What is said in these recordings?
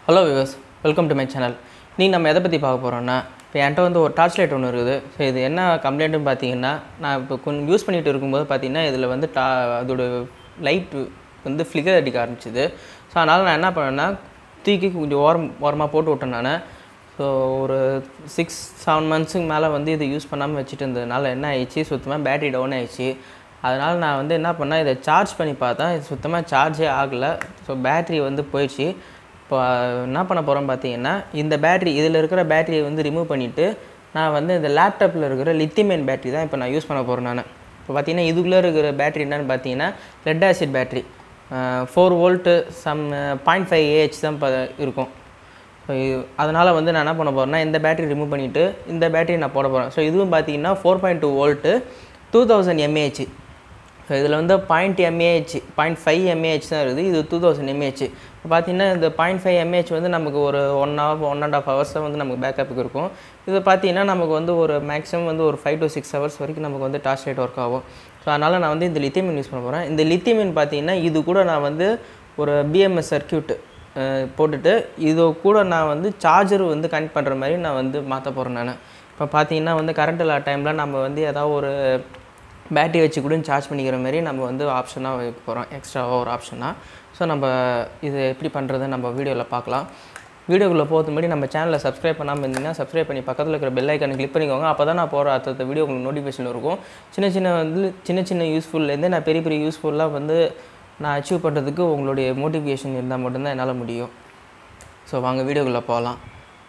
hello viewers welcome to my channel நீ நம்ம எதை பற்றி பார்க்க போகிறோம்னா இப்போ என்கிட்ட வந்து ஒரு டார்ச் லைட் ஒன்று இருக்குது ஸோ இது என்ன கம்ப்ளைண்ட்டுன்னு பார்த்தீங்கன்னா நான் இப்போ கொஞ்சம் யூஸ் பண்ணிகிட்டு இருக்கும்போது பார்த்தீங்கன்னா இதில் வந்து டா அதோட லைட் வந்து ஃப்ளிகர் அடிக்க ஆரம்பிச்சிது ஸோ அதனால் நான் என்ன பண்ணேன்னா தூக்கி கொஞ்சம் ஓரம் ஓரமாக போட்டு விட்டேன் நான் ஸோ ஒரு சிக்ஸ் செவன் மந்த்ஸுக்கு மேலே வந்து இது யூஸ் பண்ணாமல் வச்சுட்டு இருந்ததுனால என்ன ஆயிடுச்சு சுத்தமாக பேட்டரி டவுன் ஆயிடுச்சு அதனால் நான் வந்து என்ன பண்ணேன் இதை சார்ஜ் பண்ணி பார்த்தேன் இது சுத்தமாக சார்ஜே ஆகலை ஸோ பேட்ரி வந்து போயிடுச்சு இப்போ என்ன பண்ண போகிறோம் பார்த்தீங்கன்னா இந்த பேட்ரி இதில் இருக்கிற பேட்டரியை வந்து ரிமூவ் பண்ணிவிட்டு நான் வந்து இந்த லேப்டாப்பில் இருக்கிற லித்தியமேன் பேட்டரி தான் இப்போ நான் யூஸ் பண்ண போகிறேன் நான் இப்போ பார்த்தீங்கன்னா இதுக்குள்ளே இருக்கிற பேட்டரி என்னன்னு பார்த்தீங்கன்னா lead acid battery four volt some point five AH தான் இப்போ இருக்கும் ஸோ அதனால் வந்து நான் என்ன பண்ண போகிறேன்னா இந்த பேட்டரி ரிமூவ் பண்ணிவிட்டு இந்த பேட்டரி நான் போட போகிறேன் ஸோ இதுவும் பார்த்தீங்கன்னா four point two volt two thousand MAH so இதில் வந்து point MAH point five MAH தான் இருக்குது இது டூ தௌசண்ட் எம்ஏஹெச் இப்போ பார்த்தீங்கன்னா இந்த பாயிண்ட் ஃபைவ் எம்ஏஹெச் வந்து நமக்கு ஒரு one hour one and half hours வந்து நமக்கு பேக்கப்புக்கு இருக்கும் இது பார்த்தீங்கன்னா நமக்கு வந்து ஒரு மேக்ஸிமம் வந்து ஒரு ஃபைவ் டு சிக்ஸ் ஹவர்ஸ் வரைக்கும் நமக்கு வந்து டார்ச் லைட் ஒர்க் ஆகும் ஸோ அதனால் நான் வந்து இந்த லித்தியமின் யூஸ் பண்ண போகிறேன் இந்த லித்தியமின் பார்த்தீங்கன்னா இது கூட நான் வந்து ஒரு பிஎம்எஸ் சர்க்கியூட் போட்டுட்டு இது கூட நான் வந்து சார்ஜர் வந்து கனெக்ட் பண்ணுற மாதிரி நான் வந்து மாற்ற போகிறேன் நான் இப்போ பார்த்தீங்கன்னா வந்து கரண்ட் இல்லாத டைமில் நம்ம வந்து ஏதாவது ஒரு பேட்டரி வச்சு கூட சார்ஜ் பண்ணிக்கிற மாதிரி நம்ம வந்து ஆப்ஷனாக வைக்க போகிறோம் எக்ஸ்ட்ராவாக ஒரு ஆப்ஷனாக ஸோ நம்ம இது எப்படி பண்ணுறதை நம்ம வீடியோவில் பார்க்கலாம் வீடியோக்குள்ளே போகிறது முன்னாடி நம்ம சேனலை சப்ஸ்கிரைப் பண்ணாமல் இருந்தீங்கன்னா சப்ஸ்கிரைப் பண்ணி பக்கத்தில் இருக்கிற பெல் ஐக்கனை கிளிக் பண்ணிக்கோங்க அப்போ தான் நான் போகிற அடுத்த வீடியோ உங்களுக்கு நோட்டிஃபிகேஷன் இருக்கும் சின்ன சின்ன வந்து சின்ன சின்ன யூஸ்ஃபுல்லேருந்து நான் பெரிய பெரிய யூஸ்ஃபுல்லாக வந்து நான் அச்சீவ் பண்ணுறதுக்கு உங்களுடைய மோட்டிவேஷன் இருந்தால் மட்டும்தான் என்னால் முடியும் ஸோ வாங்க வீடியோக்குள்ளே போகலாம்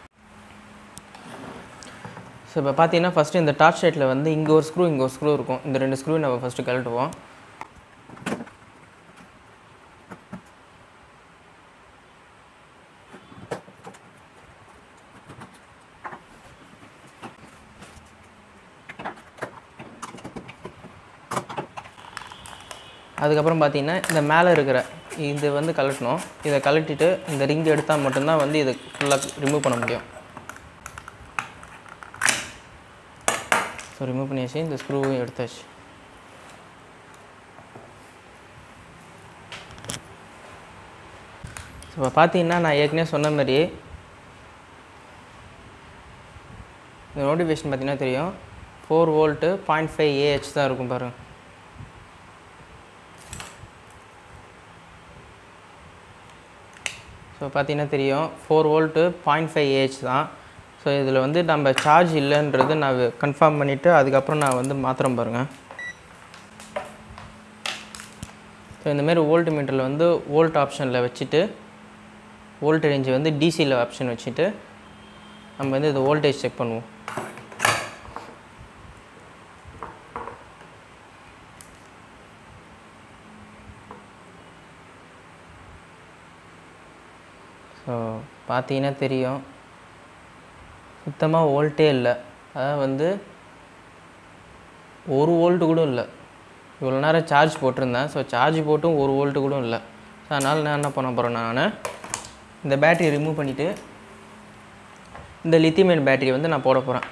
ஸோ இப்போ பார்த்தீங்கன்னா ஃபஸ்ட்டு இந்த டார்ச் லைட்டில் வந்து இங்கே ஒரு ஸ்க்ரூ இங்கே ஒரு ஸ்க்ரூ இருக்கும் இந்த ரெண்டு ஸ்க்ரூ நம்ம ஃபஸ்ட்டு கழட்டுவோம் அதுக்கப்புறம் பார்த்தீங்கன்னா இந்த மேலே இருக்கிற இது வந்து கழட்டணும் இதை கழட்டிட்டு இந்த ரிங் எடுத்தால் மட்டும்தான் வந்து இதை ஃபுல்லாக ரிமூவ் பண்ண முடியும் ஸோ ரிமூவ் பண்ணியாச்சு இந்த ஸ்க்ரூவும் எடுத்தாச்சு ஸோ இப்போ பார்த்தீங்கன்னா நான் ஏற்கனவே சொன்ன மாதிரி இந்த நோட்டிஃபிகேஷன் பார்த்தீங்கன்னா தெரியும் four volt point five AH தான் இருக்கும் பாருங்கள் ஸோ பார்த்தீங்கன்னா தெரியும் four volt point five AH தான் ஸோ இதில் வந்து நம்ம சார்ஜ் இல்லைன்றது நான் கன்ஃபார்ம் பண்ணிவிட்டு அதுக்கப்புறம் நான் வந்து மாத்திரம் பாருங்கள் ஸோ இந்தமாரி வோல்ட் மீட்டரில் வந்து வோல்ட் ஆப்ஷனில் வச்சுட்டு வோல்ட் ரேஞ்சு வந்து டிசியில் ஆப்ஷன் வச்சுட்டு நம்ம வந்து இது வோல்டேஜ் செக் பண்ணுவோம் ஸோ பார்த்தீங்கன்னா தெரியும் சுத்தமாக வோல்ட்டே இல்லை அதாவது வந்து ஒரு வோல்ட்டு கூட இல்லை இவ்வளோ நேரம் சார்ஜ் போட்டிருந்தேன் ஸோ சார்ஜ் போட்டும் ஒரு வோல்ட்டு கூட இல்லை ஸோ அதனால் நான் என்ன பண்ண போகிறேன் நான் இந்த பேட்டரியை ரிமூவ் பண்ணிவிட்டு இந்த லித்தியமேன் பேட்டரி வந்து நான் போட போகிறேன்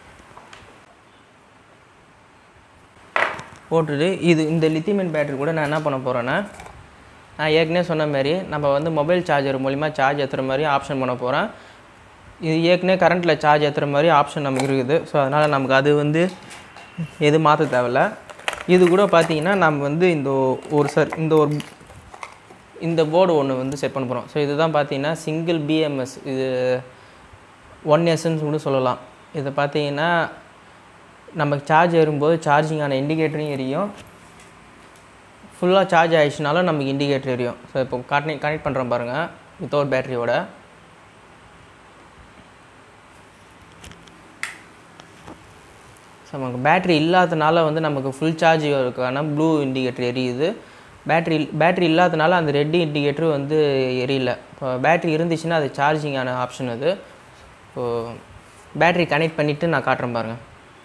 போட்டுட்டு இது இந்த லித்தியமேன் பேட்டரி கூட நான் என்ன பண்ண போகிறேன்னா நான் ஏற்கனவே சொன்ன மாதிரி நம்ம வந்து மொபைல் சார்ஜர் மூலிமா சார்ஜ் ஏற்றுற மாதிரி ஆப்ஷன் பண்ண போகிறேன் இது ஏற்கனவே கரண்ட்டில் சார்ஜ் ஏற்றுற மாதிரி ஆப்ஷன் நமக்கு இருக்குது ஸோ அதனால் நமக்கு அது வந்து எது மாற்ற தேவையில்ல இது கூட பார்த்தீங்கன்னா நம்ம வந்து இந்த ஒரு சார் இந்த ஒரு இந்த போர்டு ஒன்று வந்து செட் பண்ண போகிறோம் ஸோ இதுதான் பார்த்தீங்கன்னா சிங்கிள் பிஎம்எஸ் இது ஒன் எஸ்ன்னு கூட சொல்லலாம் இதை பார்த்தீங்கன்னா நமக்கு சார்ஜ் ஏறும்போது சார்ஜிங்கான இண்டிகேட்டரும் எரியும் ஃபுல்லாக சார்ஜ் ஆகிடுச்சுனாலும் நமக்கு இண்டிகேட்டர் எரியும் ஸோ இப்போ கனெக்ட் கனெக்ட் பண்ணுறோம் பாருங்கள் வித்தவுட் பேட்டரியோட ஸோ நமக்கு பேட்ரி இல்லாதனால வந்து நமக்கு ஃபுல் சார்ஜ் இருக்கான ப்ளூ இண்டிகேட்டர் எரியுது பேட்ரி பேட்ரி இல்லாதனால அந்த ரெட் இண்டிகேட்டர் வந்து எரியல இப்போ பேட்ரி இருந்துச்சுன்னா அது சார்ஜிங்கான ஆப்ஷன் அது இப்போது பேட்ரி கனெக்ட் பண்ணிவிட்டு நான் காட்டுறேன் பாருங்கள்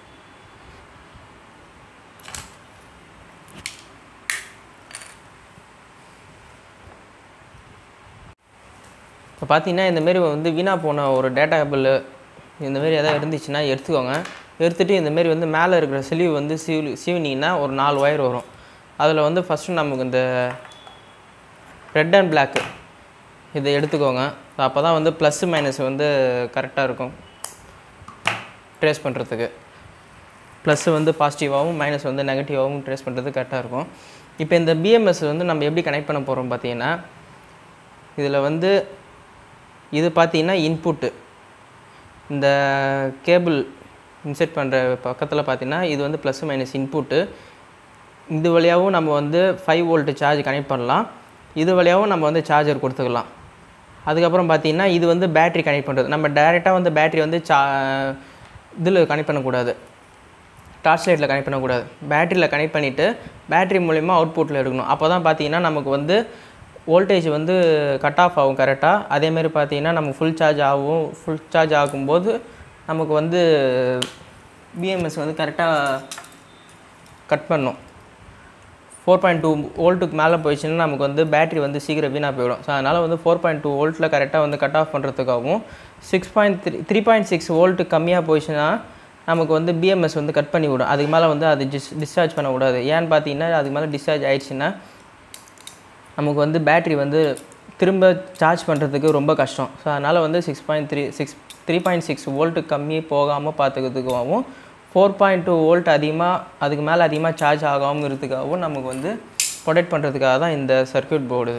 இப்போ பார்த்தீங்கன்னா இந்தமாரி வந்து வீணாக போன ஒரு டேட்டா கேபிள் இந்தமாரி எதாவது இருந்துச்சுன்னா எடுத்துக்கோங்க எடுத்துகிட்டு இந்தமாரி வந்து மேலே இருக்கிற சிலிவ் வந்து சீவ் சீவினிங்கன்னா ஒரு நாலு ஒயர் வரும் அதில் வந்து ஃபஸ்ட்டு நமக்கு இந்த ரெட் அண்ட் பிளாக்கு இதை எடுத்துக்கோங்க அப்போ தான் வந்து ப்ளஸ் மைனஸ் வந்து கரெக்டாக இருக்கும் ட்ரேஸ் பண்ணுறதுக்கு ப்ளஸ் வந்து பாசிட்டிவாகவும் மைனஸ் வந்து நெகட்டிவாகவும் ட்ரேஸ் பண்ணுறது கரெக்டாக இருக்கும் இப்போ இந்த பிஎம்எஸ் வந்து நம்ம எப்படி கனெக்ட் பண்ண போகிறோம் பார்த்தீங்கன்னா இதில் வந்து இது பார்த்தீங்கன்னா இன்புட்டு இந்த கேபிள் இன்செர்ட் பண்ணுற பக்கத்தில் பார்த்தீங்கன்னா இது வந்து ப்ளஸ் மைனஸ் இன்புட்டு இது வழியாகவும் நம்ம வந்து ஃபைவ் வோல்ட் சார்ஜ் கனெக்ட் பண்ணலாம் இது வழியாகவும் நம்ம வந்து சார்ஜர் கொடுத்துக்கலாம் அதுக்கப்புறம் பார்த்தீங்கன்னா இது வந்து பேட்ரி கனெக்ட் பண்ணுறது நம்ம டைரெக்டாக வந்து பேட்ரி வந்து சா இதில் கனெக்ட் பண்ணக்கூடாது டார்ச் லைட்டில் கனெக்ட் பண்ணக்கூடாது பேட்டரியில் கனெக்ட் பண்ணிவிட்டு பேட்டரி மூலிமா அவுட்புட்டில் எடுக்கணும் அப்போ தான் பார்த்தீங்கன்னா நமக்கு வந்து வோல்டேஜ் வந்து கட் ஆஃப் ஆகும் கரெக்டாக அதேமாரி பார்த்தீங்கன்னா நம்ம ஃபுல் சார்ஜ் ஆகும் ஃபுல் சார்ஜ் ஆகும்போது நமக்கு வந்து பிஎம்எஸ் வந்து கரெக்டாக கட் பண்ணும் ஃபோர் பாயிண்ட் டூ வோல்ட்டுக்கு மேலே போயிடுச்சுன்னா நமக்கு வந்து பேட்டரி வந்து சீக்கிரம் வீணாக போயிடும் ஸோ அதனால் வந்து ஃபோர் பாயிண்ட் டூ வோல்ட்டில் கரெக்டாக வந்து கட் ஆஃப் பண்ணுறதுக்காகவும் six point three three point six volt கம்மியாக போயிடுச்சுன்னா நமக்கு வந்து பிஎம்எஸ் வந்து கட் பண்ணி விடும் அதுக்கு மேலே வந்து அது டிஸ் டிஸ்சார்ஜ் பண்ணக்கூடாது ஏன்னு பார்த்தீங்கன்னா அதுக்கு மேலே டிஸ்சார்ஜ் ஆயிடுச்சுன்னா நமக்கு வந்து பேட்ரி வந்து திரும்ப சார்ஜ் பண்ணுறதுக்கு ரொம்ப கஷ்டம் ஸோ அதனால் வந்து six point three six three point six volt கம்மி போகாமல் பார்த்துக்கிறதுக்காகவும் ஃபோர் பாயிண்ட் டூ வோல்ட் அதிகமாக அதுக்கு மேலே அதிகமாக சார்ஜ் ஆகாமல் இருக்கிறதுக்காகவும் நமக்கு வந்து ப்ரொடெக்ட் பண்ணுறதுக்காக தான் இந்த சர்க்யூட் போர்டு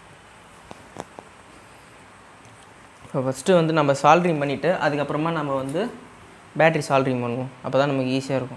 இப்போ ஃபஸ்ட்டு வந்து நம்ம சால்ட்ரிங் பண்ணிவிட்டு அதுக்கப்புறமா நம்ம வந்து பேட்ரி சால்ட்ரிங் பண்ணுவோம் அப்போ தான் நமக்கு ஈஸியாக இருக்கும்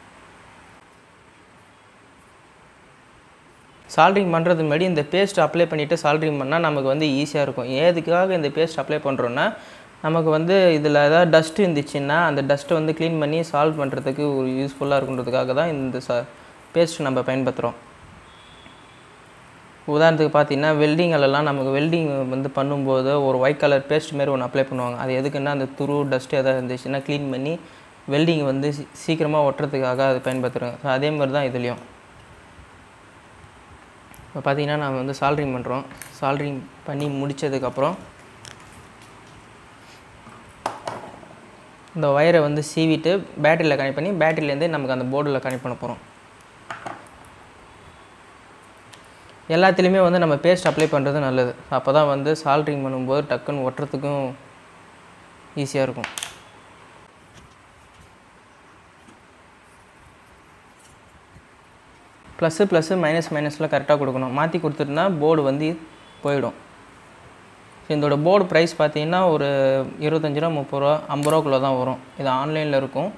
சால்ட்ரிங் பண்ணுறது முன்னாடி இந்த பேஸ்ட் அப்ளை பண்ணிவிட்டு சால்ட்ரிங் பண்ணால் நமக்கு வந்து ஈஸியாக இருக்கும் எதுக்காக இந்த பேஸ்ட் அப்ளை பண்ணுறோன்னா நமக்கு வந்து இதில் ஏதாவது டஸ்ட் இருந்துச்சுன்னா அந்த டஸ்ட்டை வந்து க்ளீன் பண்ணி சால்வ் பண்ணுறதுக்கு ஒரு யூஸ்ஃபுல்லாக இருக்குன்றதுக்காக தான் இந்த ச பேஸ்ட் நம்ம பயன்படுத்துகிறோம் உதாரணத்துக்கு பார்த்தீங்கன்னா வெல்டிங்களெல்லாம் நமக்கு வெல்டிங் வந்து பண்ணும்போது ஒரு ஒயிட் கலர் பேஸ்ட் மாரி ஒன்று அப்ளை பண்ணுவாங்க அது எதுக்குன்னா அந்த துரு டஸ்ட் எதாவது இருந்துச்சுன்னா க்ளீன் பண்ணி வெல்டிங் வந்து சீ- சீக்கிரமாக ஒட்டுறதுக்காக அது பயன்படுத்துகிறாங்க ஸோ அதே மாதிரி தான் இதுலேயும் இப்போ பார்த்தீங்கன்னா நம்ம வந்து சால்ட்ரிங் பண்ணுறோம் சால்ட்ரிங் பண்ணி முடித்ததுக்கப்புறம் இந்த ஒயரை வந்து சீவிட்டு பேட்டரியில் கனெக்ட் பண்ணி பேட்டரியிலேருந்தே நமக்கு அந்த போர்டில் கனெக்ட் பண்ண போகிறோம் எல்லாத்துலேயுமே வந்து நம்ம பேஸ்ட் அப்ளை பண்ணுறது நல்லது அப்போ தான் வந்து சால்ட்ரிங் பண்ணும்போது டக்குன்னு ஒட்டுறதுக்கும் ஈஸியாக இருக்கும் ப்ளஸ்ஸு ப்ளஸ்ஸு மைனஸ் மைனஸில் கரெக்டாக கொடுக்கணும் மாற்றி கொடுத்துட்டுனா போர்டு வந்து போயிடும் ஸோ இதோட போர்டு ப்ரைஸ் பார்த்தீங்கன்னா ஒரு இருபத்தஞ்சி ரூபா முப்பது ரூபா ஐம்பது ரூபாக்குள்ளே தான் வரும் இது ஆன்லைனில் இருக்கும்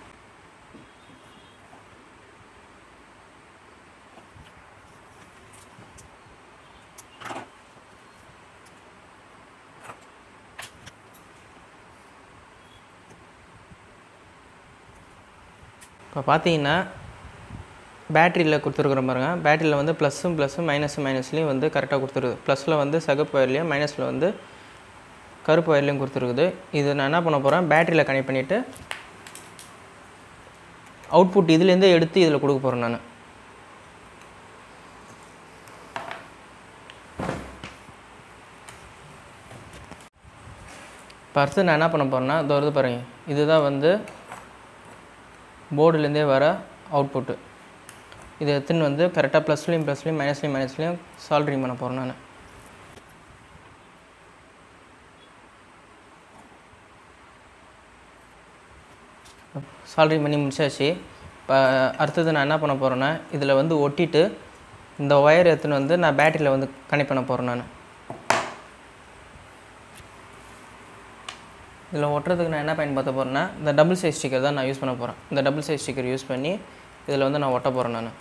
இப்போ பார்த்தீங்கன்னா பேட்டரியில் கொடுத்துருக்குற பாருங்க பேட்டரியில் வந்து ப்ளஸ்ஸும் ப்ளஸ்ஸும் மைனஸும் மைனஸ்லேயும் வந்து கரெக்டாக கொடுத்துருக்குது ப்ளஸில் வந்து சகப்பு வயர்லையும் மைனஸில் வந்து கருப்பு வயர்லையும் கொடுத்துருக்குது இது நான் என்ன பண்ண போகிறேன் பேட்டரியில் கனெக்ட் பண்ணிவிட்டு அவுட்புட் இதுலேருந்தே எடுத்து இதில் கொடுக்க போகிறேன் நான் இப்போ அடுத்து நான் என்ன பண்ண போகிறேன்னா இதோ வருது பாருங்க இதுதான் வந்து போர்டுலேருந்தே வர அவுட்புட்டு இதை எடுத்துன்னு வந்து கரெக்டாக ப்ளஸ்லேயும் ப்ளஸ்லேயும் மைனஸ்லேயும் மைனஸ்லேயும் சால்ட்ரிங் பண்ண போகிறேன் நான் சால்ட்ரிங் பண்ணி முடிச்சாச்சு இப்போ அடுத்தது நான் என்ன பண்ண போகிறேன்னா இதில் வந்து ஒட்டிட்டு இந்த ஒயர் எடுத்துன்னு வந்து நான் பேட்டரியில் வந்து கனெக்ட் பண்ண போகிறேன் நான் இதில் ஒட்டுறதுக்கு நான் என்ன பயன்படுத்த போகிறேன்னா இந்த டபுள் சைஸ் ஸ்டிக்கர் தான் நான் யூஸ் பண்ண போகிறேன் இந்த டபுள் சைஸ் ஸ்டிக்கர் யூஸ் பண்ணி இதில் வந்து நான் ஒட்ட போகிறேன் நான்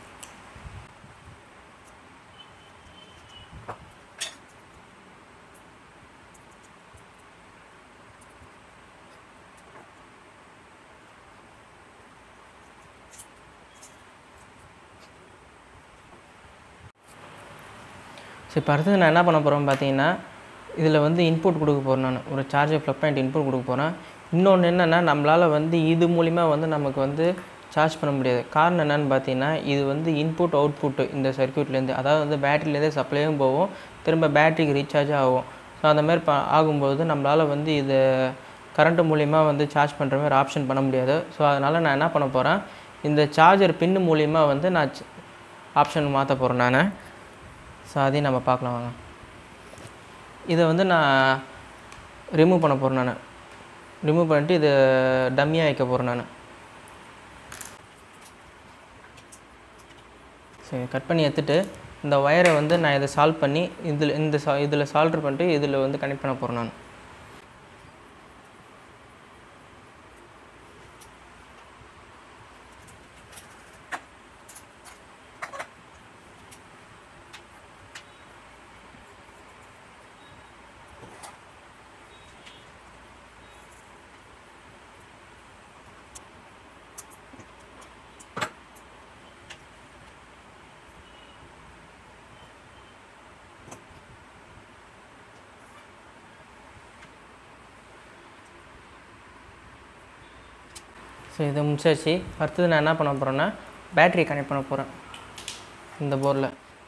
சரி இப்போ அடுத்தது நான் என்ன பண்ண போகிறேன் பார்த்தீங்கன்னா இதில் வந்து இன்புட் கொடுக்க போகிறேன் நான் ஒரு சார்ஜர் ப்ளக் பாயிண்ட் இன்புட் கொடுக்க போகிறேன் இன்னொன்று என்னென்னா நம்மளால் வந்து இது மூலிமா வந்து நமக்கு வந்து சார்ஜ் பண்ண முடியாது காரணம் என்னன்னு பார்த்தீங்கன்னா இது வந்து இன்புட் அவுட்புட்டு இந்த சர்க்யூட்லேருந்து அதாவது வந்து பேட்டரியிலேருந்து சப்ளையும் போகும் திரும்ப பேட்டரிக்கு ரீசார்ஜ் ஆகும் ஸோ அந்த மாதிரி ப ஆகும்போது நம்மளால் வந்து இது கரண்ட்டு மூலிமா வந்து சார்ஜ் பண்ணுற மாதிரி ஆப்ஷன் பண்ண முடியாது ஸோ அதனால் நான் என்ன பண்ண போகிறேன் இந்த சார்ஜர் பின்னு மூலிமா வந்து நான் ஆப்ஷன் மாற்ற போகிறேன் நான் ஸோ அதையும் நம்ம பார்க்கலாம் வாங்க இதை வந்து நான் ரிமூவ் பண்ண போகிறேன் நான் ரிமூவ் பண்ணிட்டு இதை டம்மியாக வைக்க போகிறேன் நான் சரி கட் பண்ணி எடுத்துட்டு இந்த ஒயரை வந்து நான் இதை சால்வ் பண்ணி இதில் இந்த சா இதில் சால்ட்ரு பண்ணிட்டு இதில் வந்து கனெக்ட் பண்ண போகிறேன் நான் ஸோ இதை முடிச்சாச்சு அடுத்தது நான் என்ன பண்ண போகிறேன்னா பேட்டரி கனெக்ட் பண்ண போகிறேன் இந்த போர்டில்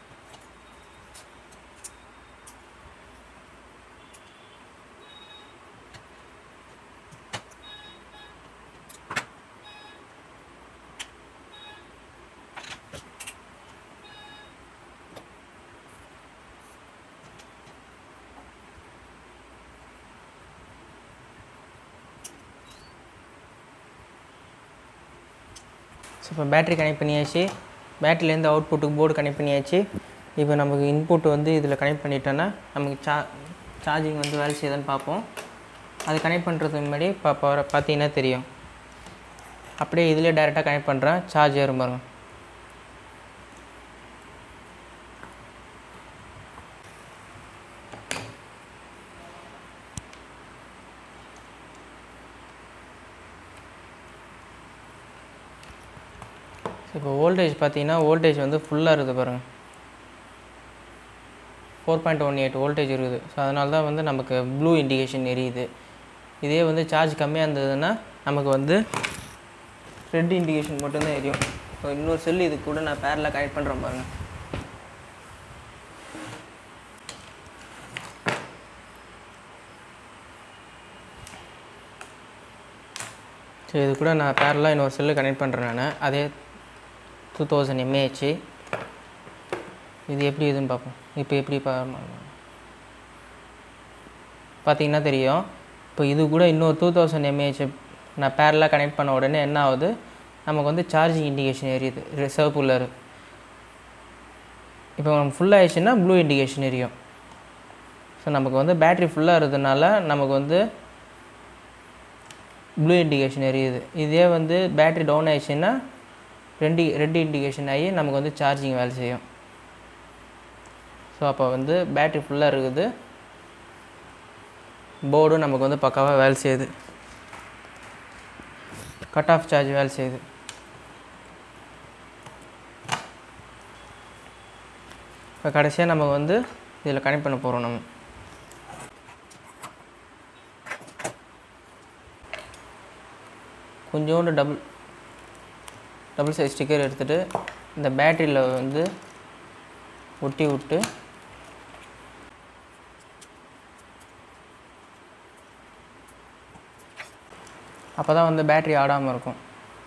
ஸோ இப்போ பேட்டரி கனெக்ட் பண்ணியாச்சு பேட்டரிலேருந்து அவுட்புட்டுக்கு போர்டு கனெக்ட் பண்ணியாச்சு இப்போ நமக்கு இன்புட் வந்து இதில் கனெக்ட் பண்ணிட்டோன்னா நமக்கு சா சார்ஜிங் வந்து வேலை செய்யுதான்னு பார்ப்போம் அது கனெக்ட் பண்ணுறதுக்கு முன்னாடி இப்போ பா- பார்த்தீங்கன்னா தெரியும் அப்படியே இதிலே டேரெக்டாக கனெக்ட் பண்ணுறேன் சார்ஜ் ஏறும் பாருங்க இப்போ வோல்டேஜ் பார்த்தீங்கன்னா வோல்டேஜ் வந்து ஃபுல்லாக இருக்குது பாருங்கள் four point one eight voltage இருக்குது ஸோ அதனால தான் வந்து நமக்கு ப்ளூ இண்டிகேஷன் எரியுது இதே வந்து சார்ஜ் கம்மியாக இருந்ததுன்னா நமக்கு வந்து ரெட் இண்டிகேஷன் மட்டும்தான் எரியும் இப்போ இன்னொரு செல் இது கூட நான் பேரில் கனெக்ட் பண்ணுறேன் பாருங்கள் ஸோ இது கூட நான் பேரலாக இன்னொரு செல்லு கனெக்ட் பண்ணுறேன் நான் அதே டூ தௌசண்ட் எம்ஏஹெச் இது எப்படி இதுன்னு பார்ப்போம் இப்போ எப்படி பா பார்த்தீங்கன்னா தெரியும் இப்போ இது கூட இன்னொரு டூ தௌசண்ட் எம்ஏஹெச் நான் பேரலாக கனெக்ட் பண்ண உடனே என்ன ஆகுது நமக்கு வந்து சார்ஜிங் இண்டிகேஷன் எரியுது ரிசர்வ் புல்லர் இப்போ நம்ம ஃபுல் ஆயிடுச்சுன்னா ப்ளூ இண்டிகேஷன் எரியும் ஸோ நமக்கு வந்து பேட்ரி ஃபுல்லாக இருக்கிறதுனால நமக்கு வந்து ப்ளூ இண்டிகேஷன் எரியுது இதே வந்து பேட்ரி டவுன் ஆயிடுச்சுன்னா ரெண்டு ரெட் இண்டிகேஷன் ஆகி நமக்கு வந்து சார்ஜிங் வேலை செய்யும் ஸோ அப்போ வந்து பேட்ரி ஃபுல்லாக இருக்குது போர்டும் நமக்கு வந்து பக்காவாக வேலை செய்யுது கட் ஆஃப் சார்ஜ் வேலை செய்யுது இப்போ கடைசியாக நம்ம வந்து இதில் கனெக்ட் பண்ண போகிறோம் நம்ம கொஞ்சோண்டு டபுள் டபுள் சைஸ் ஸ்டிக்கர் எடுத்துகிட்டு இந்த பேட்டரியில் வந்து ஒட்டி விட்டு அப்போ தான் வந்து பேட்டரி ஆடாமல் இருக்கும்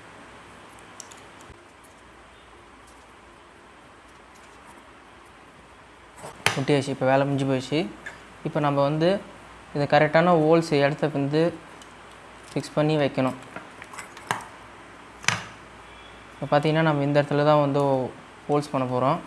ஒட்டியாச்சு இப்போ வேலை முடிஞ்சு போயிடுச்சு இப்போ நம்ம வந்து இந்த கரெக்டான ஹோல்ஸ் இடத்த வந்து ஃபிக்ஸ் பண்ணி வைக்கணும் இப்போ பார்த்தீங்கன்னா நம்ம இந்த இடத்துல தான் வந்து ஹோல்ஸ் பண்ண போகிறோம்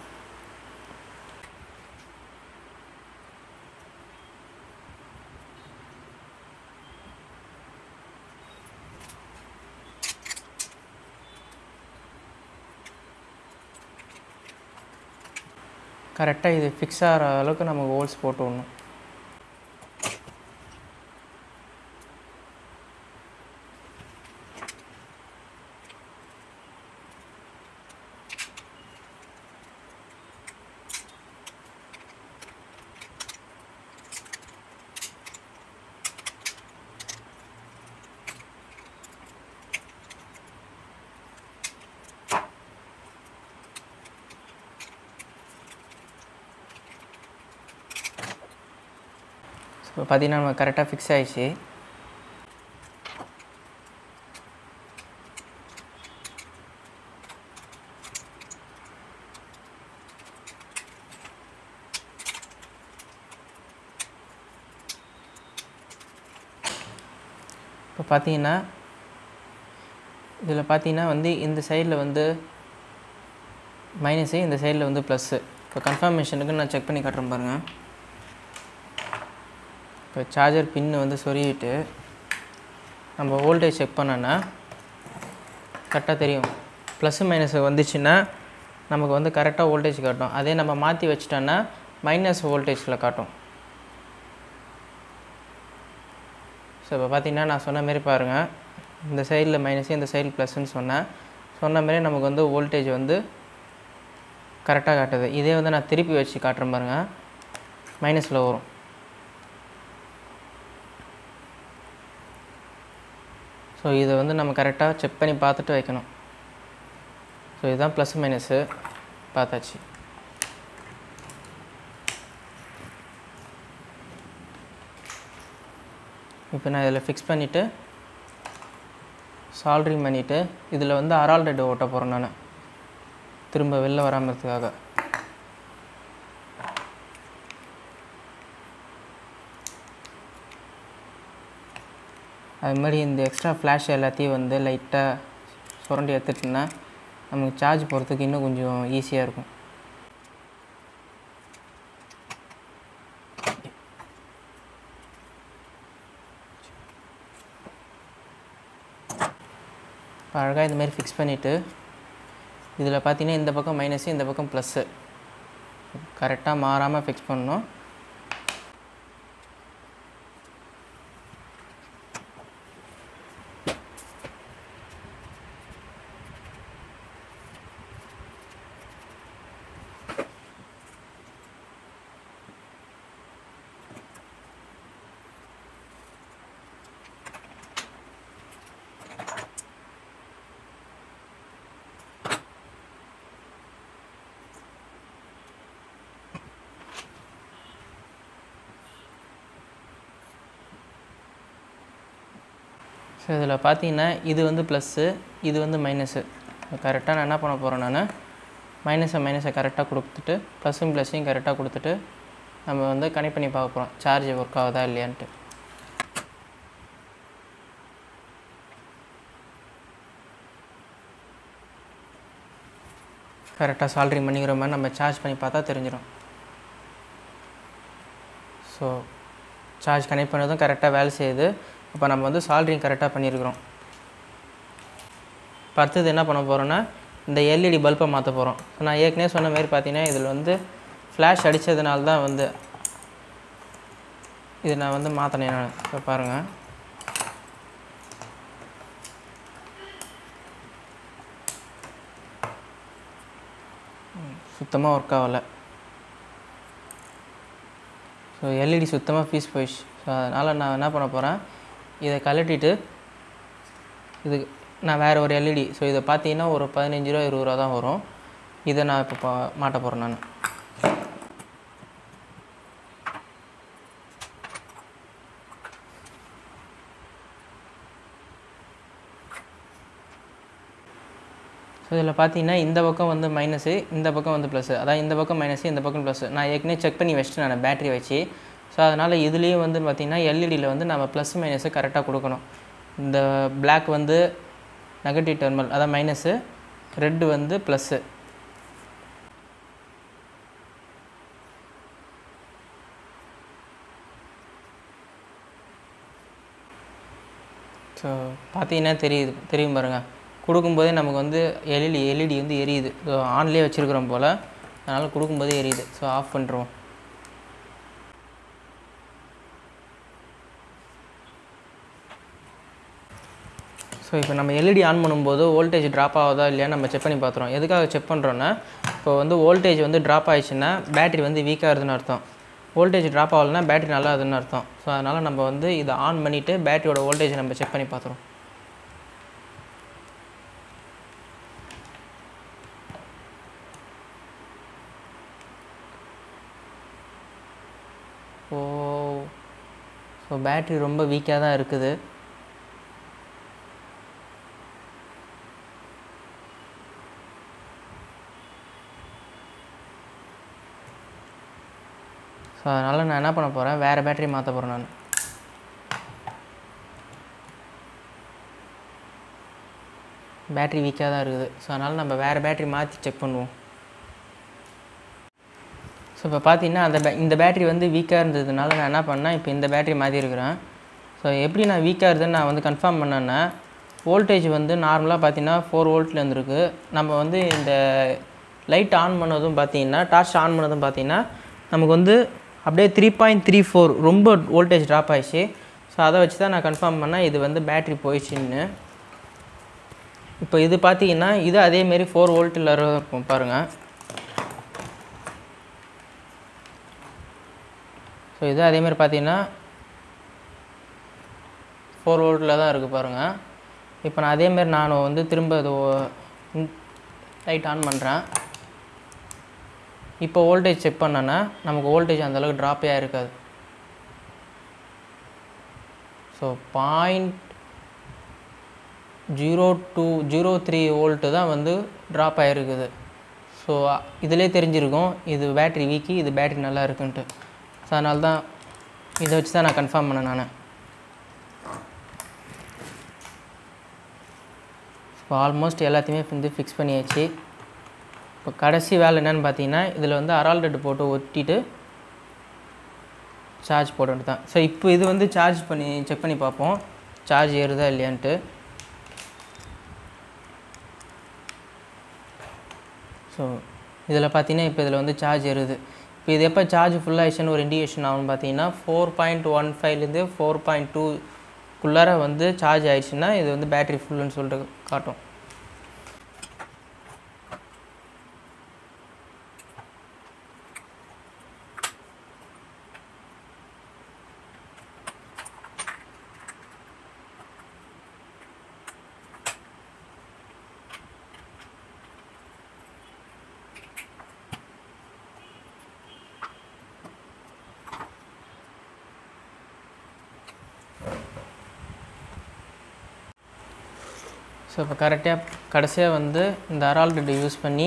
கரெக்டாக இது ஃபிக்ஸ் ஆகிற அளவுக்கு நம்ம ஹோல்ஸ் போட்டு விடணும் ஸோ பார்த்தீங்கன்னா நம்ம கரெக்டாக ஃபிக்ஸ் ஆயிடுச்சு இப்போ பார்த்தீங்கன்னா இதில் பார்த்தீங்கன்னா வந்து இந்த சைடில் வந்து மைனஸு இந்த சைடில் வந்து ப்ளஸ்ஸு இப்போ கன்ஃபர்மேஷனுக்கு நான் செக் பண்ணி காட்டுறேன் பாருங்கள் இப்போ சார்ஜர் பின்னு வந்து சொருகிட்டு நம்ம வோல்டேஜ் செக் பண்ணோன்னா கரெக்டாக தெரியும் ப்ளஸ்ஸு மைனஸ் வந்துச்சுன்னா நமக்கு வந்து கரெக்டாக வோல்டேஜ் காட்டும் அதே நம்ம மாற்றி வச்சிட்டோன்னா மைனஸ் வோல்டேஜில் காட்டும் ஸோ இப்போ பார்த்தீங்கன்னா நான் சொன்ன மாரி பாருங்கள் இந்த சைடில் மைனஸு இந்த சைடில் ப்ளஸ்ன்னு சொன்னேன் சொன்ன மாரி நமக்கு வந்து வோல்டேஜ் வந்து கரெக்டாக காட்டுது இதே வந்து நான் திருப்பி வச்சு காட்டுறேன் பாருங்கள் மைனஸில் வரும் ஸோ இதை வந்து நம்ம கரெக்டாக செக் பண்ணி பார்த்துட்டு வைக்கணும் ஸோ இதுதான் ப்ளஸ் மைனஸு பார்த்தாச்சு இப்போ நான் இதில் ஃபிக்ஸ் பண்ணிவிட்டு சால்ட்ரிங் பண்ணிவிட்டு இதில் வந்து அரால் ரெட் ஓட்ட போகிறேன் நான் திரும்ப வெளில வராமறதுக்காக அது மாதிரி இந்த எக்ஸ்ட்ரா ஃப்ளாஷ் எல்லாத்தையும் வந்து லைட்டாக சுரண்டி எடுத்துட்டோன்னா நமக்கு சார்ஜ் போகிறதுக்கு இன்னும் கொஞ்சம் ஈஸியாக இருக்கும் இப்போ அழகாக இந்த மாதிரி ஃபிக்ஸ் பண்ணிவிட்டு இதில் பார்த்தீங்கன்னா இந்த பக்கம் மைனஸு இந்த பக்கம் ப்ளஸ்ஸு கரெக்டாக மாறாமல் ஃபிக்ஸ் பண்ணணும் ஸோ இதில் பார்த்தீங்கன்னா இது வந்து ப்ளஸ்ஸு இது வந்து மைனஸு கரெக்டாக நான் என்ன பண்ண போகிறேன் நான் மைனஸை மைனஸை கரெக்டாக கொடுத்துட்டு ப்ளஸ்ஸும் ப்ளஸ்ஸையும் கரெக்டாக கொடுத்துட்டு நம்ம வந்து கனெக்ட் பண்ணி பார்க்க போகிறோம் சார்ஜ் ஒர்க் ஆகுதா இல்லையான்ட்டு கரெக்டாக சால்ட்ரிங் பண்ணிக்கிற மாதிரி நம்ம சார்ஜ் பண்ணி பார்த்தா தெரிஞ்சிடும் ஸோ சார்ஜ் கனெக்ட் பண்ணதும் கரெக்டாக வேலை செய்யுது அப்போ நம்ம வந்து சால்ட்ரிங் கரெக்டாக பண்ணியிருக்கிறோம் இப்போ அடுத்தது என்ன பண்ண போகிறோன்னா இந்த எல்இடி பல்பை மாற்ற போகிறோம் ஸோ நான் ஏற்கனவே சொன்ன மாதிரி பார்த்தீங்கன்னா இதில் வந்து ஃப்ளாஷ் அடித்ததுனால தான் வந்து இது நான் வந்து மாற்றினேன் நான் இப்போ பாருங்கள் சுத்தமாக ஒர்க் ஆகலை ஸோ எல்இடி சுத்தமாக ஃபீஸ் போயிடுச்சு ஸோ அதனால் நான் என்ன பண்ண போகிறேன் இதை கழட்டிட்டு இது நான் வேறு ஒரு எல்இடி ஸோ இதை பார்த்தீங்கன்னா ஒரு பதினஞ்சு ரூபா இருபது ரூபா தான் வரும் இதை நான் இப்போ பா- மாட்ட போகிறேன் நான் ஸோ இதில் பார்த்தீங்கன்னா இந்த பக்கம் வந்து மைனஸு இந்த பக்கம் வந்து ப்ளஸ்ஸு அதான் இந்த பக்கம் மைனஸு இந்த பக்கம் ப்ளஸ்ஸு நான் ஏற்கனவே செக் பண்ணி வச்சுட்டு நான் பேட்டரி வச்சு ஸோ அதனால் இதுலேயும் வந்து பார்த்திங்கன்னா எல்இடியில் வந்து நம்ம ப்ளஸ் மைனஸு கரெக்டாக கொடுக்கணும் இந்த Black வந்து நெகட்டிவ் டெர்மல் அதான் மைனஸு ரெட்டு வந்து ப்ளஸ்ஸு ஸோ பார்த்தீங்கன்னா தெரியுது தெரியும் பாருங்கள் கொடுக்கும்போதே நமக்கு வந்து எல்இடி எல்இடி வந்து எரியுது ஸோ ஆன்லேயே வச்சுருக்குறோம் போல் அதனால் கொடுக்கும்போதே எரியுது ஸோ ஆஃப் பண்ணுறோம் ஸோ இப்போ நம்ம எல்இடி ஆன் பண்ணும்போது வோல்டேஜ் ட்ராப் ஆகுதா இல்லையா நம்ம செக் பண்ணி பார்த்துறோம் எதுக்காக செக் பண்ணுறோன்னா இப்போ வந்து வோல்டேஜ் வந்து ட்ராப் ஆயிடுச்சுன்னா பேட்டரி வந்து வீக்காக இருக்குதுன்னு அர்த்தம் வோல்டேஜ் ட்ராப் ஆகலைன்னா பேட்டரி நல்லா இருக்குதுன்னு அர்த்தம் ஸோ அதனால் நம்ம வந்து இதை ஆன் பண்ணிவிட்டு பேட்டரியோட வோல்டேஜ் நம்ம செக் பண்ணி பார்த்துறோம் ஓ ஸோ பேட்ரி ரொம்ப வீக்காக தான் இருக்குது ஸோ அதனால் நான் என்ன பண்ண போகிறேன் வேறு பேட்டரி மாற்ற போகிறேன் நான் பேட்ரி வீக்காக தான் இருக்குது ஸோ அதனால் நம்ம வேறு பேட்ரி மாற்றி செக் பண்ணுவோம் ஸோ இப்போ பார்த்தீங்கன்னா அந்த பே இந்த பேட்ரி வந்து வீக்காக இருந்ததுனால நான் என்ன பண்ணேன் இப்போ இந்த பேட்ரி மாற்றிருக்கிறேன் ஸோ எப்படி நான் வீக்காக இருந்ததுன்னு நான் வந்து கன்ஃபார்ம் பண்ணேன்னா வோல்டேஜ் வந்து நார்மலாக பார்த்தீங்கன்னா ஃபோர் வோல்ட்டில் இருந்திருக்கு நம்ம வந்து இந்த லைட் ஆன் பண்ணதும் பார்த்தீங்கன்னா டார்ச் ஆன் பண்ணதும் பார்த்தீங்கன்னா நமக்கு வந்து அப்படியே த்ரீ பாயிண்ட் த்ரீ ஃபோர் ரொம்ப வோல்டேஜ் ட்ராப் ஆயிடுச்சு ஸோ அதை வச்சு தான் நான் கன்ஃபார்ம் பண்ணேன் இது வந்து பேட்ரி போயிடுச்சுன்னு இப்போ இது பார்த்தீங்கன்னா இது அதேமாரி ஃபோர் வோல்ட்டில் இருக்கும் பாருங்கள் ஸோ இது அதேமாதிரி பார்த்தீங்கன்னா ஃபோர் வோல்ட்டில் தான் இருக்குது பாருங்கள் இப்போ நான் அதேமாரி நான் வந்து திரும்ப இது லைட் ஆன் பண்ணுறேன் இப்போ வோல்டேஜ் செக் பண்ணேன்னா நமக்கு வோல்டேஜ் அந்தளவுக்கு ட்ராப்பே ஆகிருக்காது so point zero two zero three volt தான் வந்து ட்ராப் ஆகிருக்குது ஸோ இதிலே தெரிஞ்சிருக்கும் இது பேட்ரி வீக்கி இது பேட்ரி நல்லா இருக்குன்ட்டு ஸோ அதனால தான் இதை வச்சு தான் நான் கன்ஃபார்ம் பண்ணேன் நான் இப்போ ஆல்மோஸ்ட் எல்லாத்தையுமே வந்து ஃபிக்ஸ் பண்ணியாச்சு இப்போ கடைசி வேலை என்னென்னு பார்த்தீங்கன்னா இதில் வந்து அரால்டெட் போட்டு ஒட்டிட்டு சார்ஜ் போட்டு தான் ஸோ இப்போ இது வந்து சார்ஜ் பண்ணி செக் பண்ணி பார்ப்போம் சார்ஜ் ஏறுதா இல்லையான்ட்டு ஸோ இதில் பார்த்தீங்கன்னா இப்போ இதில் வந்து சார்ஜ் ஏறுது இப்போ இது எப்போ சார்ஜ் ஃபுல்லாகிடுச்சுன்னு ஒரு இண்டிகேஷன் ஆகும்னு பார்த்தீங்கன்னா ஃபோர் பாயிண்ட் ஒன் ஃபைவ்லேருந்து ஃபோர் பாயிண்ட் டூக்குள்ளார வந்து சார்ஜ் ஆயிடுச்சுன்னா இது வந்து பேட்ரி ஃபுல்லுன்னு சொல்லிட்டு காட்டும் ஸோ இப்போ கரெக்டாக கடைசியாக வந்து இந்த அரால்டெட் யூஸ் பண்ணி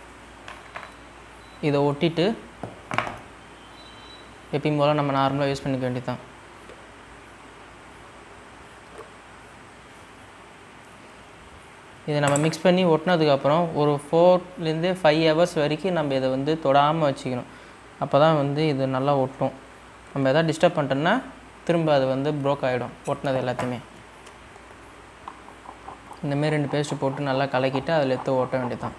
இதை ஒட்டிட்டு எப்பயும் போல் நம்ம நார்மலாக யூஸ் பண்ணிக்க வேண்டியதுதான் இதை நம்ம மிக்ஸ் பண்ணி ஒட்டினதுக்கப்புறம் ஒரு ஃபோர்லேருந்து ஃபைவ் ஹவர்ஸ் வரைக்கும் நம்ம இதை வந்து தொடாமல் வச்சுக்கணும் அப்போ தான் வந்து இது நல்லா ஒட்டும் நம்ம எதாவது டிஸ்டர்ப் பண்ணிட்டோம்னா திரும்ப அது வந்து ப்ரோக் ஆகிடும் ஒட்டினது எல்லாத்தையுமே இந்தமாரி ரெண்டு பேஸ்ட்டு போட்டு நல்லா கலக்கிட்டு அதில் எடுத்து ஓட்ட வேண்டியதுதான்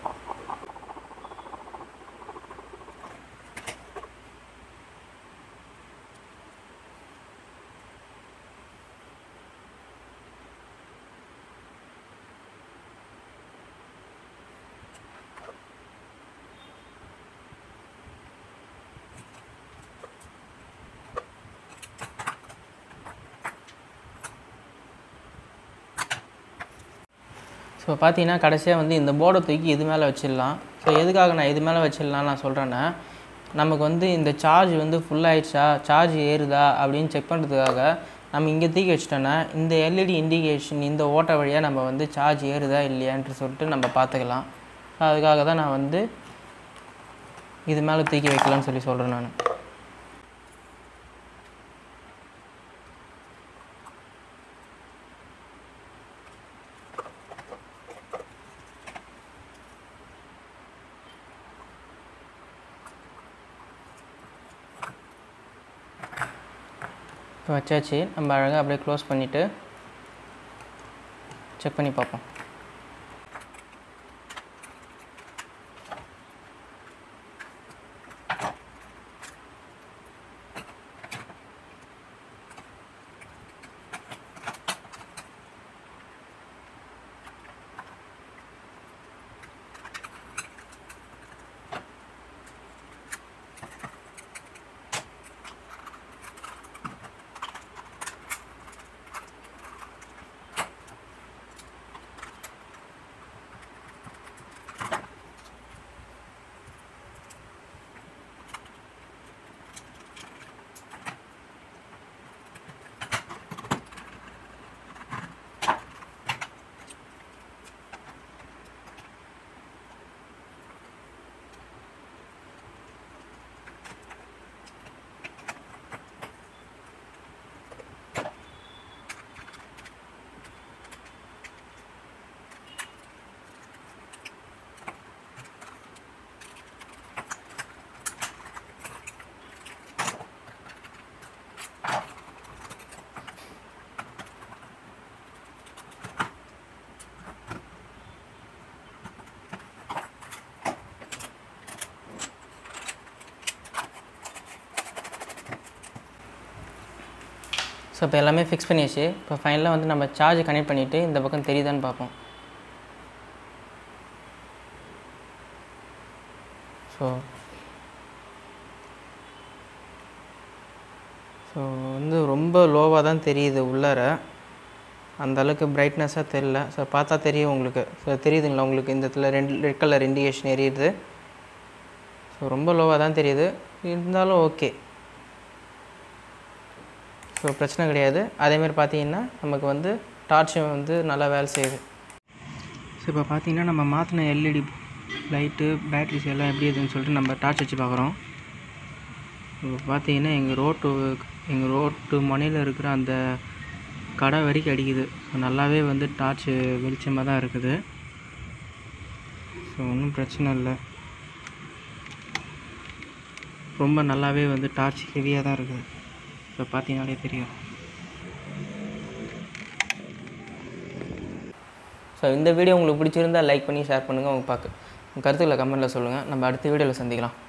ஸோ பார்த்தீங்கன்னா கடைசியாக வந்து இந்த போர்டை தூக்கி இது மேலே வச்சிடலாம் ஸோ எதுக்காக நான் இது மேலே வச்சிடலாம் நான் சொல்கிறேன்னா நமக்கு வந்து இந்த சார்ஜ் வந்து ஃபுல் ஆயிடுச்சா சார்ஜ் ஏறுதா அப்படின்னு செக் பண்ணுறதுக்காக நம்ம இங்கே தூக்கி வச்சிட்டோன்னா இந்த எல்இடி இண்டிகேஷன் இந்த ஓட்டை வழியாக நம்ம வந்து சார்ஜ் ஏறுதா இல்லையான்ட்டு சொல்லிட்டு நம்ம பார்த்துக்கலாம் ஸோ அதுக்காக தான் நான் வந்து இது மேலே தூக்கி வைக்கலாம்னு சொல்லி சொல்கிறேன் நான் இப்போ வச்சாச்சு நம்ம அழகாக அப்படியே க்ளோஸ் பண்ணிவிட்டு செக் பண்ணி பார்ப்போம் ஸோ இப்போ எல்லாமே ஃபிக்ஸ் பண்ணியாச்சு இப்போ ஃபைனலாக வந்து நம்ம சார்ஜ் கனெக்ட் பண்ணிவிட்டு இந்த பக்கம் தெரியுதான்னு பார்ப்போம் ஸோ ஸோ வந்து ரொம்ப லோவாக தான் தெரியுது உள்ளார அந்த அளவுக்கு பிரைட்னஸாக தெரில ஸோ பார்த்தா தெரியும் உங்களுக்கு ஸோ தெரியுதுங்களா உங்களுக்கு இந்த இடத்துல ரெண்டு ரெட் கலர் இண்டிகேஷன் எரியுது ஸோ ரொம்ப லோவாக தான் தெரியுது இருந்தாலும் ஓகே ஸோ பிரச்சனை கிடையாது அதேமாதிரி பார்த்தீங்கன்னா நமக்கு வந்து டார்ச்சும் வந்து நல்லா வேலை செய்யுது ஸோ இப்போ பார்த்தீங்கன்னா நம்ம மாற்றின எல்இடி லைட்டு பேட்ரிஸ் எல்லாம் எப்படி இருக்குதுன்னு சொல்லிட்டு நம்ம டார்ச் வச்சு பார்க்குறோம் இப்போ பார்த்தீங்கன்னா எங்கள் ரோட்டு எங்கள் ரோட்டு முனையில் இருக்கிற அந்த கடை வரைக்கும் அடிக்குது ஸோ நல்லாவே வந்து டார்ச்சு வெளிச்சமாக தான் இருக்குது ஸோ ஒன்றும் பிரச்சனை இல்லை ரொம்ப நல்லாவே வந்து டார்ச் ஹெவியாக தான் இருக்குது ஸோ பார்த்தீங்கனாலே தெரியும் ஸோ இந்த வீடியோ உங்களுக்கு பிடிச்சிருந்தா லைக் பண்ணி ஷேர் பண்ணுங்கள் உங்கள் பார்க்க உங்கள் கருத்துக்களை கமெண்ட்டில் சொல்லுங்கள் நம்ம அடுத்த வீடியோவில் சந்திக்கலாம்